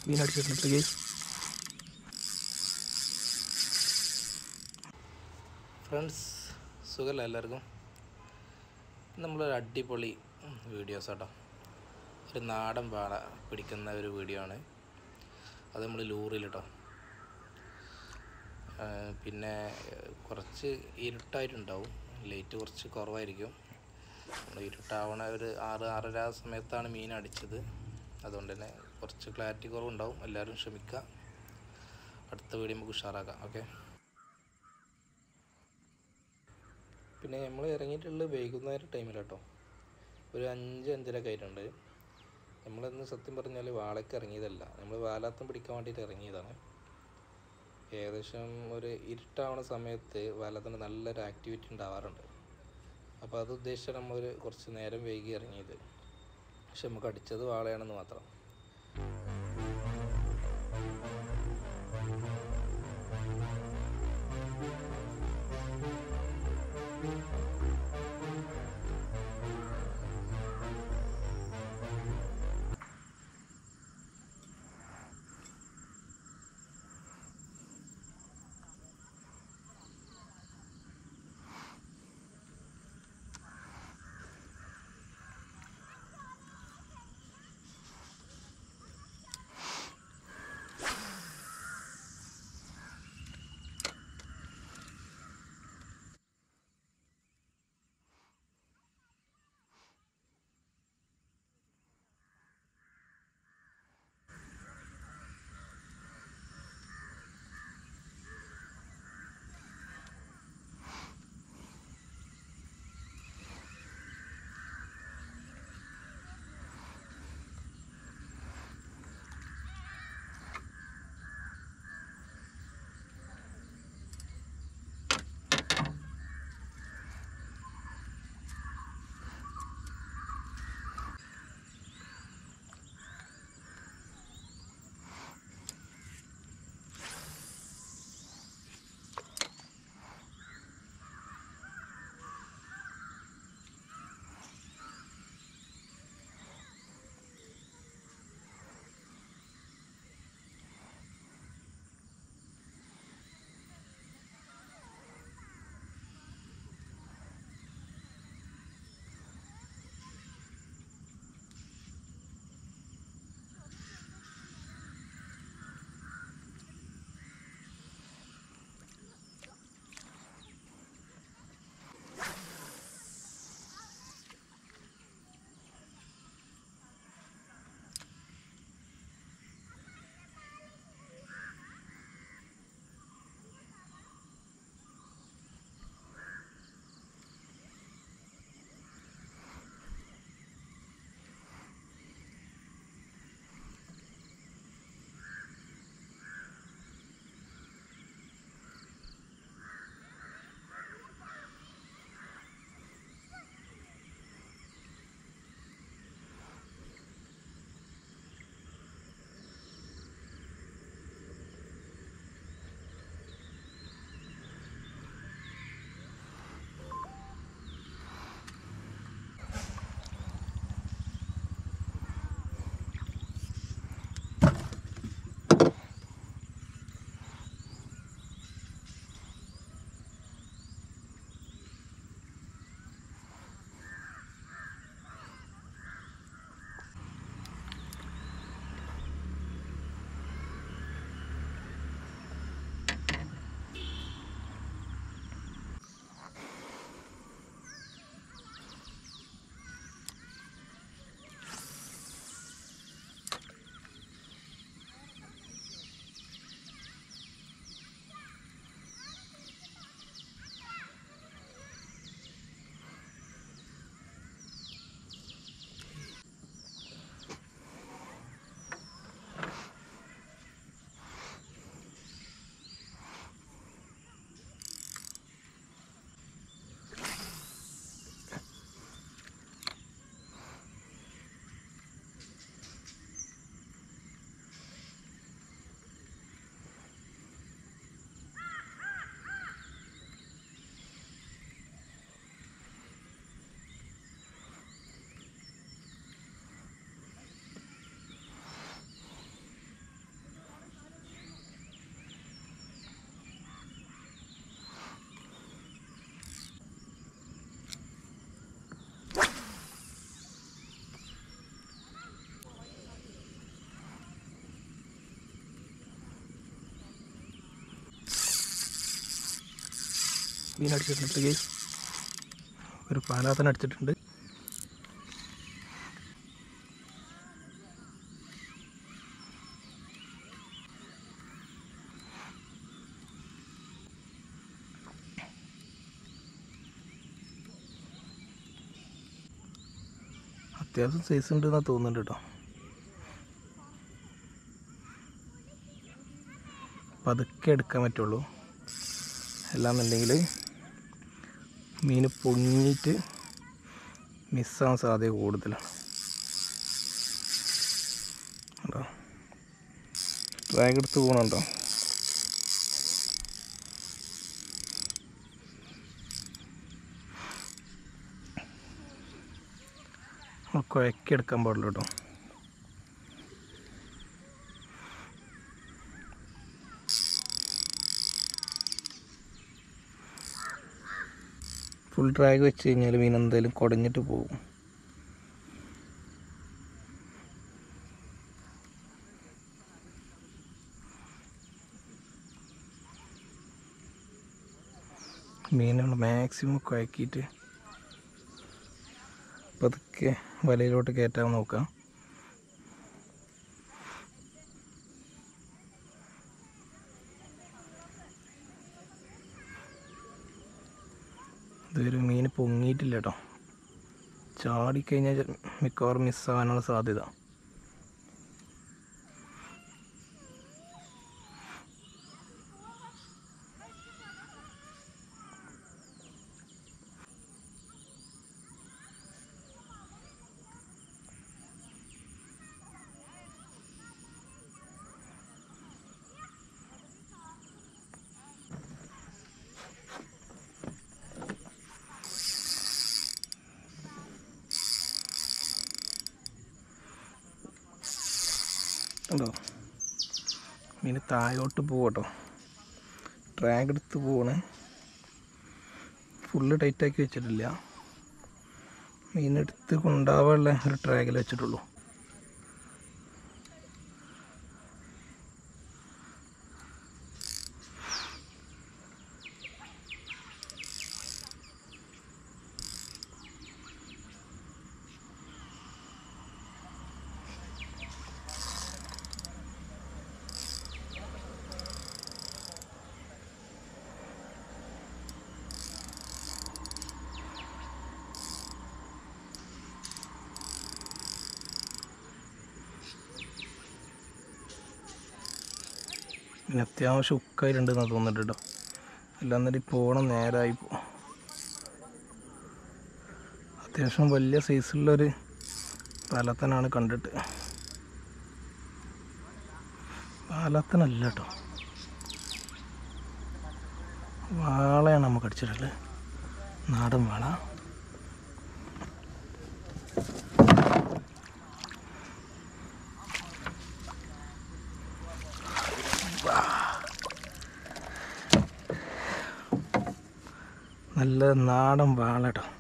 മീൻ അടിച്ചിട്ടുണ്ട് guys friends സുഖമല്ല എല്ലാവർക്കും നമ്മളൊരു അടിപൊളി വീഡിയോസ് കേട്ടോ ഒരു നാടൻ പാട പിടിക്കുന്ന ഒരു വീഡിയോ ആണ് അത് നമ്മൾ ലൂറിൽ കേട്ടോ പിന്നെ ഏഹ്, കുറച്ച് ഇരുട്ടായിട്ടുണ്ടാവും ലൈറ്റ് കുറച്ച് കുറവായിരിക്കും നമ്മൾ ഇരുട്ടാവണ ഒരു ആറ് ആറര ആ സമയത്താണ് മീൻ അടിച്ചത് അതുകൊണ്ട് തന്നെ കുറച്ച് ക്ലാരിറ്റി കുറവുണ്ടാവും എല്ലാവരും ക്ഷമിക്കുക അടുത്ത വീഡിയോ നമുക്ക് ഉഷാറാക്കാം ഓക്കെ പിന്നെ നമ്മൾ ഇറങ്ങിയിട്ടുള്ളത് വൈകുന്നേരം ടൈമിലാട്ടോ ഒരു അഞ്ച് അഞ്ചരക്കെ ആയിട്ടുണ്ട് നമ്മളിന്ന് സത്യം പറഞ്ഞാൽ വാളയ്ക്ക് ഇറങ്ങിയതല്ല നമ്മൾ വാലാത്തം പിടിക്കാൻ വേണ്ടിയിട്ട് ഇറങ്ങിയതാണ് ഏകദേശം ഒരു ഇരുട്ടാവണ സമയത്ത് വാലാത്തിന് നല്ലൊരു ആക്ടിവിറ്റി ഉണ്ടാവാറുണ്ട് അപ്പോൾ അത് ഉദ്ദേശിച്ചാണ് നമ്മൾ ഒരു കുറച്ച് നേരം വൈകി ഇറങ്ങിയത് പക്ഷെ നമുക്ക് അടിച്ചത് വാളയാണെന്ന് മാത്രം മീൻ അടിച്ചിട്ടുണ്ട് ഗൈസ് ഒരു പാലാത്തന അടിച്ചിട്ടുണ്ട് അത്യാവശ്യം സൈസ് ഉണ്ട് എന്നാ തോന്നുന്നുണ്ട് കേട്ടോ പതുക്കെ എടുക്കാൻ പറ്റുള്ളൂ അല്ലാന്നുണ്ടെങ്കിൽ മീൻ പൊങ്ങിയിട്ട് മിസ്സാവാൻ സാധ്യത കൂടുതലാണ് കണ്ടോ ഡ്രാഗ് എടുത്ത് പോകണുണ്ടോ കുഴക്കി എടുക്കാൻ പാടുള്ളൂ കേട്ടോ ഫുൾ ഡ്രാഗ് വെച്ച് കഴിഞ്ഞാൽ മീൻ എന്തായാലും കുടഞ്ഞിട്ട് പോകും മീനുകൾ മാക്സിമം കുഴക്കിയിട്ട് പതുക്കെ വലയിലോട്ട് കയറ്റാൻ നോക്കാം ഇതൊരു മീൻ പൊങ്ങിയിട്ടില്ല കേട്ടോ ചാടിക്കഴിഞ്ഞാൽ ചെ- മിക്കവാറും മിസ്സാകാനുള്ള സാധ്യത ഉണ്ടോ മീൻ താഴോട്ട് പോകട്ടോ ഡ്രാഗ് എടുത്ത് പോവാണ് ഫുള്ള് ടൈറ്റാക്കി വെച്ചിട്ടില്ല മീൻ എടുത്ത് കൊണ്ടാവാനുള്ള ഒരു ട്രാഗിൽ വെച്ചിട്ടുള്ളൂ പിന്നെ അത്യാവശ്യം ഉക്കായിട്ടുണ്ടെന്ന് തോന്നുന്നുണ്ട് കേട്ടോ അല്ലാന്നിട്ട് പോകണം നേരായി പോ അത്യാവശ്യം വലിയ സൈസുള്ളൊരു പാലത്തനാണ് കണ്ടിട്ട് പാലത്തനല്ല കേട്ടോ വാളയാണ് നമുക്ക് അടിച്ചിട്ടുള്ളത് നാടൻ വാള നല്ല നാടൻ വാള കേട്ടോ